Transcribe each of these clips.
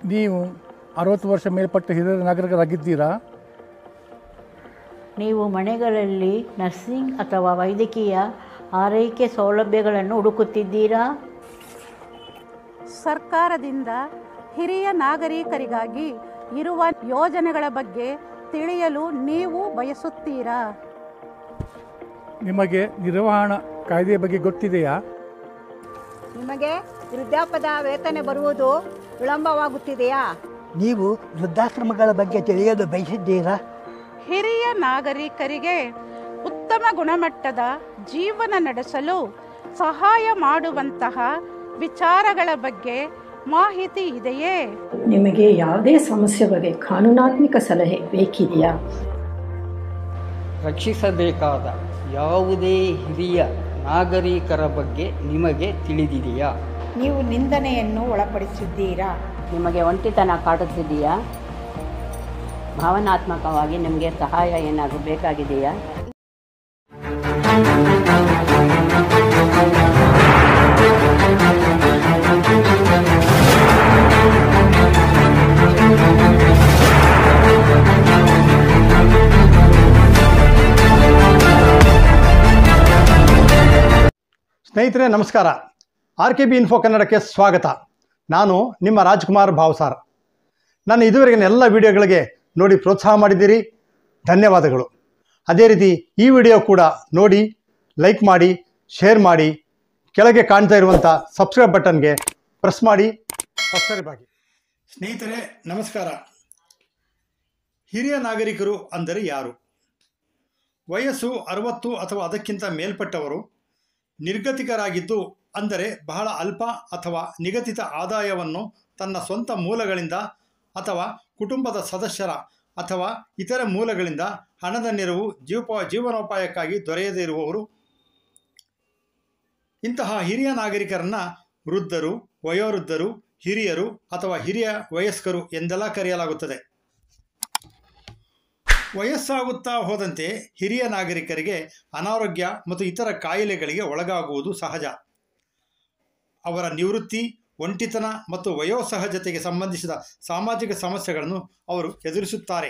ನೀವು ಅರವತ್ತು ವರ್ಷ ಮೇಲ್ಪಟ್ಟ ಹಿರಿಯ ನಾಗರಿಕರಾಗಿದ್ದೀರಾ ನೀವು ಮನೆಗಳಲ್ಲಿ ನರ್ಸಿಂಗ್ ಅಥವಾ ವೈದ್ಯಕೀಯ ಆರೈಕೆ ಸೌಲಭ್ಯಗಳನ್ನು ಹುಡುಕುತ್ತಿದ್ದೀರಾ ಸರ್ಕಾರದಿಂದ ಹಿರಿಯ ನಾಗರಿಕರಿಗಾಗಿ ಇರುವ ಯೋಜನೆಗಳ ಬಗ್ಗೆ ತಿಳಿಯಲು ನೀವು ಬಯಸುತ್ತೀರಾ ನಿಮಗೆ ನಿರ್ವಹಣಾ ಕಾಯ್ದೆಯ ಬಗ್ಗೆ ಗೊತ್ತಿದೆಯಾ ನಿಮಗೆ ವೃದ್ಧಾಪದ ವೇತನ ಬರುವುದು ವಿಳಂಬವಾಗುತ್ತಿದೆಯಾ ನೀವು ವೃದ್ಧಾಶ್ರಮಗಳ ಬಗ್ಗೆ ತಿಳಿಯಲು ಬಯಸಿದ್ದೀರಾ ಹಿರಿಯ ನಾಗರಿಕರಿಗೆ ಉತ್ತಮ ಗುಣಮಟ್ಟದ ಜೀವನ ನಡೆಸಲು ಸಹಾಯ ಮಾಡುವಂತಹ ವಿಚಾರಗಳ ಬಗ್ಗೆ ಮಾಹಿತಿ ಇದೆಯೇ ನಿಮಗೆ ಯಾವುದೇ ಸಮಸ್ಯೆ ಬಗ್ಗೆ ಕಾನೂನಾತ್ಮಕ ಸಲಹೆ ಬೇಕಿದೆಯಾ ರಕ್ಷಿಸಬೇಕಾದ ಯಾವುದೇ ಹಿರಿಯ ನಾಗರಿಕರ ಬಗ್ಗೆ ನಿಮಗೆ ತಿಳಿದಿದೆಯಾ ನೀವು ನಿಂದನೆಯನ್ನು ಒಳಪಡಿಸಿದ್ದೀರಾ ನಿಮಗೆ ಒಂಟಿತನ ಕಾಡುತ್ತಿದೆಯಾ ಭಾವನಾತ್ಮಕವಾಗಿ ನಿಮಗೆ ಸಹಾಯ ಏನಾದರೂ ಬೇಕಾಗಿದೆಯಾ ಸ್ನೇಹಿತರೆ ನಮಸ್ಕಾರ ಆರ್ ಕೆ ಬಿ ಇನ್ಫೋ ಕನ್ನಡಕ್ಕೆ ಸ್ವಾಗತ ನಾನು ನಿಮ್ಮ ರಾಜ್ಕುಮಾರ್ ಭಾವ್ಸಾರ್ ನನ್ನ ಇದುವರೆಗಿನ ಎಲ್ಲ ವಿಡಿಯೋಗಳಿಗೆ ನೋಡಿ ಪ್ರೋತ್ಸಾಹ ಮಾಡಿದ್ದೀರಿ ಧನ್ಯವಾದಗಳು ಅದೇ ರೀತಿ ಈ ವಿಡಿಯೋ ಕೂಡ ನೋಡಿ ಲೈಕ್ ಮಾಡಿ ಶೇರ್ ಮಾಡಿ ಕೆಳಗೆ ಕಾಣ್ತಾ ಇರುವಂಥ ಸಬ್ಸ್ಕ್ರೈಬ್ ಬಟನ್ಗೆ ಪ್ರೆಸ್ ಮಾಡಿ ಸಬ್ಸ್ಕ್ರೈಬ್ ಆಗಿ ಸ್ನೇಹಿತರೆ ನಮಸ್ಕಾರ ಹಿರಿಯ ನಾಗರಿಕರು ಅಂದರೆ ಯಾರು ವಯಸ್ಸು ಅರವತ್ತು ಅಥವಾ ಅದಕ್ಕಿಂತ ಮೇಲ್ಪಟ್ಟವರು ನಿರ್ಗತಿಕರಾಗಿದ್ದು ಅಂದರೆ ಬಹಳ ಅಲ್ಪ ಅಥವಾ ನಿಗದಿತ ಆದಾಯವನ್ನು ತನ್ನ ಸ್ವಂತ ಮೂಲಗಳಿಂದ ಅಥವಾ ಕುಟುಂಬದ ಸದಸ್ಯರ ಅಥವಾ ಇತರ ಮೂಲಗಳಿಂದ ಹಣದ ನೆರವು ಜೀವಪ ಜೀವನೋಪಾಯಕ್ಕಾಗಿ ದೊರೆಯದೇ ಇರುವವರು ಇಂತಹ ಹಿರಿಯ ನಾಗರಿಕರನ್ನು ವೃದ್ಧರು ವಯೋವೃದ್ಧರು ಹಿರಿಯರು ಅಥವಾ ಹಿರಿಯ ವಯಸ್ಕರು ಎಂದೆಲ್ಲ ಕರೆಯಲಾಗುತ್ತದೆ ವಯಸ್ಸಾಗುತ್ತಾ ಹೋದಂತೆ ಹಿರಿಯ ನಾಗರಿಕರಿಗೆ ಅನಾರೋಗ್ಯ ಮತ್ತು ಇತರ ಕಾಯಿಲೆಗಳಿಗೆ ಒಳಗಾಗುವುದು ಸಹಜ ಅವರ ನಿವೃತ್ತಿ ಒಂಟಿತನ ಮತ್ತು ವಯೋಸಹಜತೆಗೆ ಸಂಬಂಧಿಸಿದ ಸಾಮಾಜಿಕ ಸಮಸ್ಯೆಗಳನ್ನು ಅವರು ಎದುರಿಸುತ್ತಾರೆ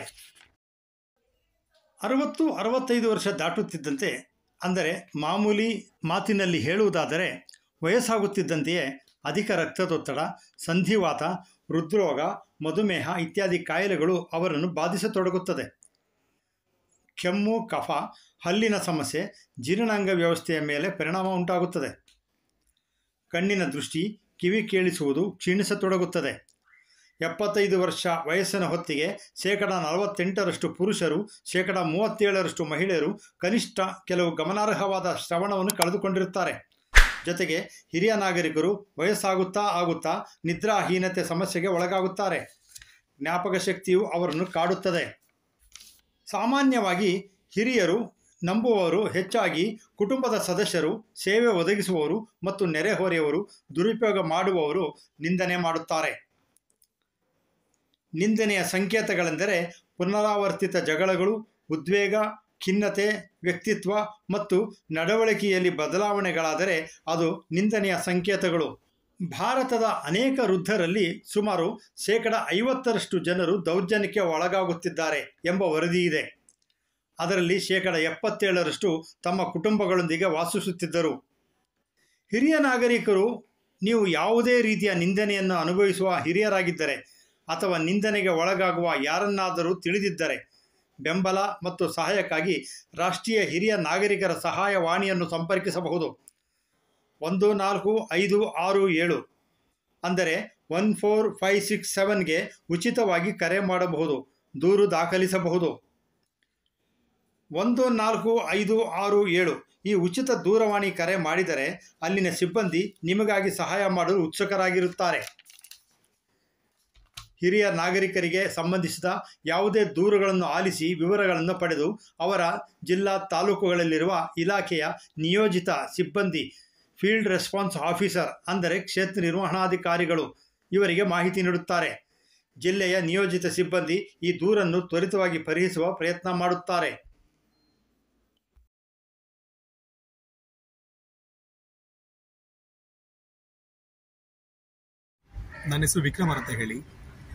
ಅರವತ್ತು ಅರವತ್ತೈದು ವರ್ಷ ದಾಟುತ್ತಿದ್ದಂತೆ ಅಂದರೆ ಮಾಮೂಲಿ ಮಾತಿನಲ್ಲಿ ಹೇಳುವುದಾದರೆ ವಯಸ್ಸಾಗುತ್ತಿದ್ದಂತೆಯೇ ಅಧಿಕ ರಕ್ತದೊತ್ತಡ ಸಂಧಿವಾತ ಹೃದ್ರೋಗ ಮಧುಮೇಹ ಇತ್ಯಾದಿ ಕಾಯಿಲೆಗಳು ಅವರನ್ನು ಬಾಧಿಸತೊಡಗುತ್ತದೆ ಕೆಮ್ಮು ಕಫ ಹಲ್ಲಿನ ಸಮಸ್ಯೆ ಜೀರ್ಣಾಂಗ ವ್ಯವಸ್ಥೆಯ ಮೇಲೆ ಪರಿಣಾಮ ಉಂಟಾಗುತ್ತದೆ ಕಣ್ಣಿನ ದೃಷ್ಟಿ ಕಿವಿ ಕೇಳಿಸುವುದು ಕ್ಷೀಣಿಸತೊಡಗುತ್ತದೆ ಎಪ್ಪತ್ತೈದು ವರ್ಷ ವಯಸ್ಸಿನ ಹೊತ್ತಿಗೆ ಶೇಕಡ ನಲವತ್ತೆಂಟರಷ್ಟು ಪುರುಷರು ಶೇಕಡ ಮೂವತ್ತೇಳರಷ್ಟು ಮಹಿಳೆಯರು ಕನಿಷ್ಠ ಕೆಲವು ಗಮನಾರ್ಹವಾದ ಶ್ರವಣವನ್ನು ಕಳೆದುಕೊಂಡಿರುತ್ತಾರೆ ಜೊತೆಗೆ ಹಿರಿಯ ನಾಗರಿಕರು ವಯಸ್ಸಾಗುತ್ತಾ ಆಗುತ್ತಾ ನಿದ್ರಾಹೀನತೆ ಸಮಸ್ಯೆಗೆ ಒಳಗಾಗುತ್ತಾರೆ ಜ್ಞಾಪಕ ಶಕ್ತಿಯು ಅವರನ್ನು ಕಾಡುತ್ತದೆ ಸಾಮಾನ್ಯವಾಗಿ ಹಿರಿಯರು ನಂಬುವವರು ಹೆಚ್ಚಾಗಿ ಕುಟುಂಬದ ಸದಸ್ಯರು ಸೇವೆ ಒದಗಿಸುವವರು ಮತ್ತು ನೆರೆಹೊರೆಯವರು ದುರುಪಯೋಗ ಮಾಡುವವರು ನಿಂದನೆ ಮಾಡುತ್ತಾರೆ ನಿಂದನೆಯ ಸಂಕೇತಗಳೆಂದರೆ ಪುನರಾವರ್ತಿತ ಜಗಳಗಳು ಉದ್ವೇಗ ಖಿನ್ನತೆ ವ್ಯಕ್ತಿತ್ವ ಮತ್ತು ನಡವಳಿಕೆಯಲ್ಲಿ ಬದಲಾವಣೆಗಳಾದರೆ ಅದು ನಿಂದನೆಯ ಸಂಕೇತಗಳು ಭಾರತದ ಅನೇಕ ವೃದ್ಧರಲ್ಲಿ ಸುಮಾರು ಶೇಕಡ ಐವತ್ತರಷ್ಟು ಜನರು ದೌರ್ಜನ್ಯಕ್ಕೆ ಒಳಗಾಗುತ್ತಿದ್ದಾರೆ ಎಂಬ ವರದಿ ಇದೆ ಅದರಲ್ಲಿ ಶೇಕಡ ಎಪ್ಪತ್ತೇಳರಷ್ಟು ತಮ್ಮ ಕುಟುಂಬಗಳೊಂದಿಗೆ ವಾಸಿಸುತ್ತಿದ್ದರು ಹಿರಿಯ ನಾಗರಿಕರು ನೀವು ಯಾವುದೇ ರೀತಿಯ ನಿಂದನೆಯನ್ನು ಅನುಭವಿಸುವ ಹಿರಿಯರಾಗಿದ್ದರೆ ಅಥವಾ ನಿಂದನೆಗೆ ಒಳಗಾಗುವ ಯಾರನ್ನಾದರೂ ತಿಳಿದಿದ್ದರೆ ಬೆಂಬಲ ಮತ್ತು ಸಹಾಯಕ್ಕಾಗಿ ರಾಷ್ಟ್ರೀಯ ಹಿರಿಯ ನಾಗರಿಕರ ಸಹಾಯವಾಣಿಯನ್ನು ಸಂಪರ್ಕಿಸಬಹುದು ಒಂದು ನಾಲ್ಕು ಐದು ಆರು ಏಳು ಅಂದರೆ ಒನ್ ಫೋರ್ ಫೈವ್ ಸಿಕ್ಸ್ ಸೆವೆನ್ಗೆ ಉಚಿತವಾಗಿ ಕರೆ ಮಾಡಬಹುದು ದೂರು ದಾಖಲಿಸಬಹುದು ಒಂದು ನಾಲ್ಕು ಐದು ಆರು ಏಳು ಈ ಉಚಿತ ದೂರವಾಣಿ ಕರೆ ಮಾಡಿದರೆ ಅಲ್ಲಿನ ಸಿಬ್ಬಂದಿ ನಿಮಗಾಗಿ ಸಹಾಯ ಮಾಡಲು ಉತ್ಸುಕರಾಗಿರುತ್ತಾರೆ ಹಿರಿಯ ನಾಗರಿಕರಿಗೆ ಸಂಬಂಧಿಸಿದ ಯಾವುದೇ ದೂರುಗಳನ್ನು ಆಲಿಸಿ ವಿವರಗಳನ್ನು ಪಡೆದು ಅವರ ಜಿಲ್ಲಾ ತಾಲೂಕುಗಳಲ್ಲಿರುವ ಇಲಾಖೆಯ ನಿಯೋಜಿತ ಸಿಬ್ಬಂದಿ ಫೀಲ್ಡ್ ರೆಸ್ಪಾನ್ಸ್ ಆಫೀಸರ್ ಅಂದರೆ ಕ್ಷೇತ್ರ ನಿರ್ವಹಣಾಧಿಕಾರಿಗಳು ಇವರಿಗೆ ಮಾಹಿತಿ ನೀಡುತ್ತಾರೆ ಜಿಲ್ಲೆಯ ನಿಯೋಜಿತ ಸಿಬ್ಬಂದಿ ಈ ದೂರನ್ನು ತ್ವರಿತವಾಗಿ ಪರಿಹರಿಸುವ ಪ್ರಯತ್ನ ಮಾಡುತ್ತಾರೆ ನನ್ನ ಹೆಸರು ವಿಕ್ರಮರ್ ಅಂತ ಹೇಳಿ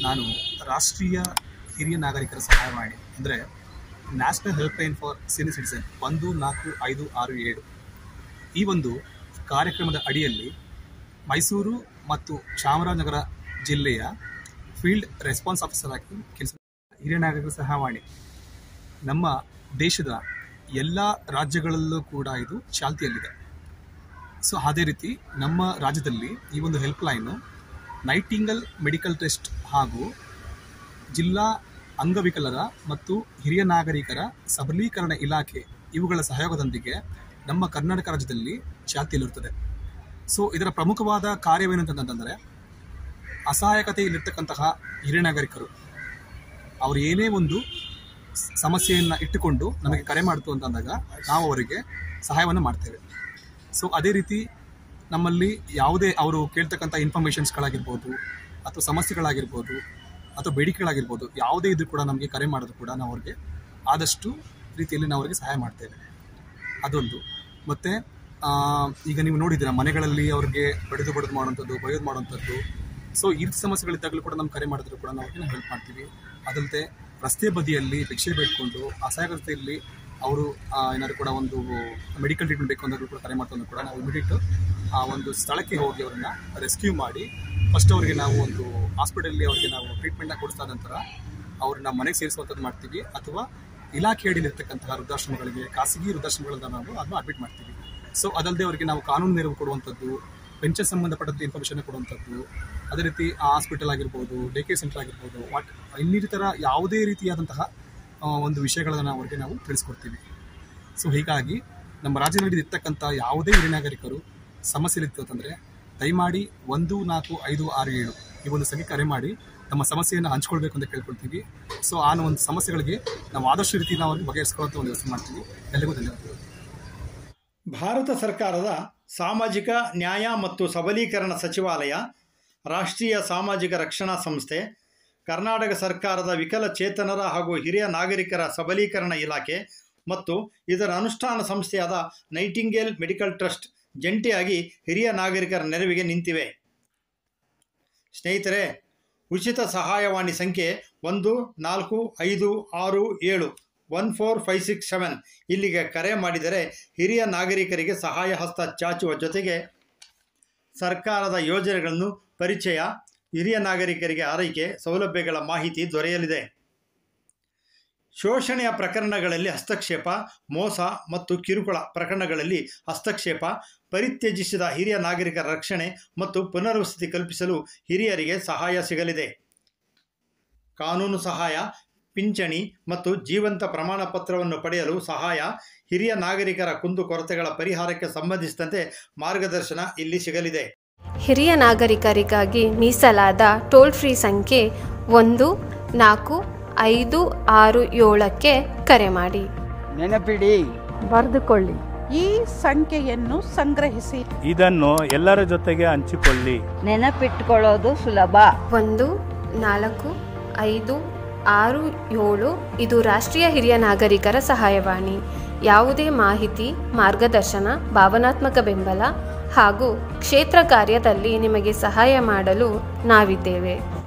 ನಾನು ರಾಷ್ಟ್ರೀಯ ಹಿರಿಯ ನಾಗರಿಕರ ಸಹಾಯವಾಣಿ ಅಂದರೆ national helpline for senior citizen ಒಂದು ನಾಲ್ಕು ಐದು ಆರು ಏಳು ಈ ಒಂದು ಕಾರ್ಯಕ್ರಮದ ಅಡಿಯಲ್ಲಿ ಮೈಸೂರು ಮತ್ತು ಚಾಮರಾಜನಗರ ಜಿಲ್ಲೆಯ ಫೀಲ್ಡ್ ರೆಸ್ಪಾನ್ಸ್ ಆಫೀಸರ್ ಆಗಿ ಕೆಲಸ ಹಿರಿಯ ನಾಗರಿಕರ ಸಹಾಯವಾಣಿ ನಮ್ಮ ದೇಶದ ಎಲ್ಲ ರಾಜ್ಯಗಳಲ್ಲೂ ಕೂಡ ಇದು ಚಾಲ್ತಿಯಲ್ಲಿದೆ ಸೊ ಅದೇ ರೀತಿ ನಮ್ಮ ರಾಜ್ಯದಲ್ಲಿ ಈ ಒಂದು ಹೆಲ್ಪ್ಲೈನು ನೈಟಿಂಗಲ್ ಮೆಡಿಕಲ್ ಟೆಸ್ಟ್ ಹಾಗೂ ಜಿಲ್ಲಾ ಅಂಗವಿಕಲರ ಮತ್ತು ಹಿರಿಯ ನಾಗರಿಕರ ಸಬಲೀಕರಣ ಇಲಾಖೆ ಇವುಗಳ ಸಹಯೋಗದೊಂದಿಗೆ ನಮ್ಮ ಕರ್ನಾಟಕ ರಾಜ್ಯದಲ್ಲಿ ಚಾಲ್ತಿಯಲ್ಲಿರುತ್ತದೆ ಸೊ ಇದರ ಪ್ರಮುಖವಾದ ಕಾರ್ಯವೇನಂತಂದರೆ ಅಸಹಾಯಕತೆಯಲ್ಲಿರ್ತಕ್ಕಂತಹ ಹಿರಿಯ ನಾಗರಿಕರು ಅವರು ಏನೇ ಒಂದು ಸ- ಸಮಸ್ಯೆಯನ್ನು ಇಟ್ಟುಕೊಂಡು ನಮಗೆ ಕರೆ ಮಾಡ್ತು ಅಂತ ಅಂದಾಗ ನಾವು ಅವರಿಗೆ ಸಹಾಯವನ್ನು ಮಾಡ್ತೇವೆ ಸೊ ಅದೇ ರೀತಿ ನಮ್ಮಲ್ಲಿ ಯಾವುದೇ ಅವರು ಕೇಳ್ತಕ್ಕಂಥ ಇನ್ಫಾರ್ಮೇಷನ್ಸ್ಗಳಾಗಿರ್ಬೋದು ಅಥವಾ ಸಮಸ್ಯೆಗಳಾಗಿರ್ಬೋದು ಅಥವಾ ಬೇಡಿಕೆಗಳಾಗಿರ್ಬೋದು ಯಾವುದೇ ಇದ್ರೂ ಕೂಡ ನಮಗೆ ಕರೆ ಮಾಡಿದ್ರು ಕೂಡ ನಾವು ಅವ್ರಿಗೆ ಆದಷ್ಟು ರೀತಿಯಲ್ಲಿ ನಾವು ಅವರಿಗೆ ಸಹಾಯ ಮಾಡ್ತೇವೆ ಅದೊಂದು ಮತ್ತು ಈಗ ನೀವು ನೋಡಿದ್ದೀರಾ ಮನೆಗಳಲ್ಲಿ ಅವ್ರಿಗೆ ಬಡಿದು ಬಡಿದು ಮಾಡುವಂಥದ್ದು ಬಯೋದು ಮಾಡುವಂಥದ್ದು ಸೊ ಈ ರೀತಿ ಸಮಸ್ಯೆಗಳಿದ್ದಾಗಲೂ ಕೂಡ ನಮ್ಮ ಕರೆ ಮಾಡಿದ್ರು ಕೂಡ ನಾವು ಅವ್ರಿಗೆ ಹೆಲ್ಪ್ ಮಾಡ್ತೀವಿ ಅದಲ್ಲದೆ ರಸ್ತೆ ಬದಿಯಲ್ಲಿ ಭಿಕ್ಷೆ ಬೇಡ್ಕೊಂಡು ಅಸಹಾಯಕತೆಯಲ್ಲಿ ಅವರು ಏನಾದ್ರು ಕೂಡ ಒಂದು ಮೆಡಿಕಲ್ ಟ್ರೀಟ್ಮೆಂಟ್ ಬೇಕು ಅಂದಾಗಲೂ ಕೂಡ ಕರೆ ಮಾಡ್ಕೊಂಡು ಕೂಡ ನಾವು ಇಮಿಡಿಯೇಟ್ ಆ ಒಂದು ಸ್ಥಳಕ್ಕೆ ಹೋಗಿ ಅವರನ್ನ ರೆಸ್ಕ್ಯೂ ಮಾಡಿ ಫಸ್ಟ್ ಅವರಿಗೆ ನಾವು ಒಂದು ಹಾಸ್ಪಿಟಲ್ಲಿ ಅವರಿಗೆ ನಾವು ಟ್ರೀಟ್ಮೆಂಟ್ನ ಕೊಡಿಸಿದ ನಂತರ ಅವ್ರನ್ನ ಮನೆಗೆ ಸೇರಿಸುವಂಥದ್ದು ಮಾಡ್ತೀವಿ ಅಥವಾ ಇಲಾಖೆ ಅಡಿಯಲ್ಲಿರ್ತಕ್ಕಂತಹ ವೃದ್ಧಾಶ್ರಮಗಳಿಗೆ ಖಾಸಗಿ ವೃದ್ಧಾಶ್ರಮಗಳನ್ನ ನಾವು ಅದನ್ನ ಅಡ್ಮಿಟ್ ಮಾಡ್ತೀವಿ ಸೊ ಅದಲ್ಲದೆ ಅವರಿಗೆ ನಾವು ಕಾನೂನು ನೆರವು ಕೊಡುವಂಥದ್ದು ಪೆನ್ಷನ್ ಸಂಬಂಧಪಟ್ಟಂತೆ ಇನ್ಫಾರ್ಮೇಷನ್ ಕೊಡುವಂಥದ್ದು ಅದೇ ರೀತಿ ಆ ಹಾಸ್ಪಿಟಲ್ ಆಗಿರ್ಬೋದು ಡೇ ಕೇರ್ ಸೆಂಟರ್ ಆಗಿರ್ಬೋದು ವಾಟ್ ಇನ್ನಿತರ ಯಾವುದೇ ರೀತಿಯಾದಂತಹ ಆ, ಒಂದು ವಿಷಯಗಳನ್ನು ನಾವು ಅವರಿಗೆ ನಾವು ತಿಳಿಸ್ಕೊಡ್ತೀವಿ ಸೊ ಹೀಗಾಗಿ ನಮ್ಮ ರಾಜ್ಯದಲ್ಲಿ ಇರ್ತಕ್ಕಂಥ ಯಾವುದೇ ಹಿರಿಯ ನಾಗರಿಕರು ಸಮಸ್ಯೆಲಿತ್ತು ಅಂತಂದರೆ ದಯಮಾಡಿ ಒಂದು ನಾಲ್ಕು ಐದು ಆರು ಏಳು ಈ ಒಂದು ಸಂಖ್ಯೆ ಕರೆ ಮಾಡಿ ನಮ್ಮ ಸಮಸ್ಯೆಯನ್ನು ಹಂಚ್ಕೊಳ್ಬೇಕು ಅಂತ ಕೇಳ್ಕೊಳ್ತೀವಿ ಸೊ ಆ ಒಂದು ಸಮಸ್ಯೆಗಳಿಗೆ ನಾವು ಆದಷ್ಟು ರೀತಿ ನಾವು ಅವ್ರಿಗೆ ಬಗೆಹರಿಸ್ಕೊಳ್ಳುವಂಥ ಒಂದು ವ್ಯವಸ್ಥೆ ಮಾಡ್ತೀವಿ ಎಲ್ಲರಿಗೂ ಧನ್ಯವಾದಗಳು ಭಾರತ ಸರ್ಕಾರದ ಸಾಮಾಜಿಕ ನ್ಯಾಯ ಮತ್ತು ಸಬಲೀಕರಣ ಸಚಿವಾಲಯ ರಾಷ್ಟ್ರೀಯ ಸಾಮಾಜಿಕ ರಕ್ಷಣಾ ಸಂಸ್ಥೆ ಕರ್ನಾಟಕ ಸರ್ಕಾರದ ವಿಕಲಚೇತನರ ಹಾಗೂ ಹಿರಿಯ ನಾಗರಿಕರ ಸಬಲೀಕರಣ ಇಲಾಖೆ ಮತ್ತು ಇದರ ಅನುಷ್ಠಾನ ಸಂಸ್ಥೆಯಾದ ನೈಟಿಂಗೇಲ್ ಮೆಡಿಕಲ್ ಟ್ರಸ್ಟ್ ಜಂಟಿಯಾಗಿ ಹಿರಿಯ ನಾಗರಿಕರ ನೆರವಿಗೆ ನಿಂತಿವೆ ಸ್ನೇಹಿತರೆ ಉಚಿತ ಸಹಾಯವಾಣಿ ಸಂಖ್ಯೆ ಒಂದು ನಾಲ್ಕು ಐದು ಆರು ಏಳು one four five six seven ಇಲ್ಲಿಗೆ ಕರೆ ಮಾಡಿದರೆ ಹಿರಿಯ ನಾಗರಿಕರಿಗೆ ಸಹಾಯ ಹಸ್ತ ಚಾಚುವ ಜೊತೆಗೆ ಸರ್ಕಾರದ ಯೋಜನೆಗಳನ್ನು ಪರಿಚಯ ಹಿರಿಯ ನಾಗರಿಕರಿಗೆ ಆರೈಕೆ ಸೌಲಭ್ಯಗಳ ಮಾಹಿತಿ ದೊರೆಯಲಿದೆ ಶೋಷಣೆಯ ಪ್ರಕರಣಗಳಲ್ಲಿ ಹಸ್ತಕ್ಷೇಪ ಮೋಸ ಮತ್ತು ಕಿರುಕುಳ ಪ್ರಕರಣಗಳಲ್ಲಿ ಹಸ್ತಕ್ಷೇಪ ಪರಿತ್ಯಜಿಸಿದ ಹಿರಿಯ ನಾಗರಿಕರ ರಕ್ಷಣೆ ಮತ್ತು ಪುನರ್ವಸತಿ ಕಲ್ಪಿಸಲು ಹಿರಿಯರಿಗೆ ಸಹಾಯ ಸಿಗಲಿದೆ ಕಾನೂನು ಸಹಾಯ ಪಿಂಚಣಿ ಮತ್ತು ಜೀವಂತ ಪ್ರಮಾಣ ಪತ್ರವನ್ನು ಪಡೆಯಲು ಸಹಾಯ ಹಿರಿಯ ನಾಗರಿಕರ ಕುಂದುಕೊರತೆಗಳ ಪರಿಹಾರಕ್ಕೆ ಸಂಬಂಧಿಸಿದಂತೆ ಮಾರ್ಗದರ್ಶನ ಇಲ್ಲಿ ಸಿಗಲಿದೆ ಹಿರಿಯ ನಾಗರಿಕರಿಗಾಗಿ ಮೀಸಲಾದ ಟೋಲ್ ಫ್ರೀ ಸಂಖ್ಯೆ ಒಂದು ನಾಲ್ಕು ಐದು ಆರು ಏಳಕ್ಕೆ ಕರೆ ಮಾಡಿ ನೆನಪಿಡಿ ಬರೆದುಕೊಳ್ಳಿ ಈ ಸಂಖ್ಯೆಯನ್ನು ಸಂಗ್ರಹಿಸಿ ಇದನ್ನು ಎಲ್ಲರ ಜೊತೆಗೆ ಹಂಚಿಕೊಳ್ಳಿ ನೆನಪಿಟ್ಕೊಳ್ಳೋದು ಸುಲಭ ಒಂದು ನಾಲ್ಕು ಐದು ಆರು ಏಳು ಇದು ರಾಷ್ಟ್ರೀಯ ಹಿರಿಯ ನಾಗರಿಕರ ಸಹಾಯವಾಣಿ ಯಾವುದೇ ಮಾಹಿತಿ ಮಾರ್ಗದರ್ಶನ ಭಾವನಾತ್ಮಕ ಬೆಂಬಲ ಹಾಗೂ ಕ್ಷೇತ್ರ ಕಾರ್ಯದಲ್ಲಿ ನಿಮಗೆ ಸಹಾಯ ಮಾಡಲು ನಾವಿದ್ದೇವೆ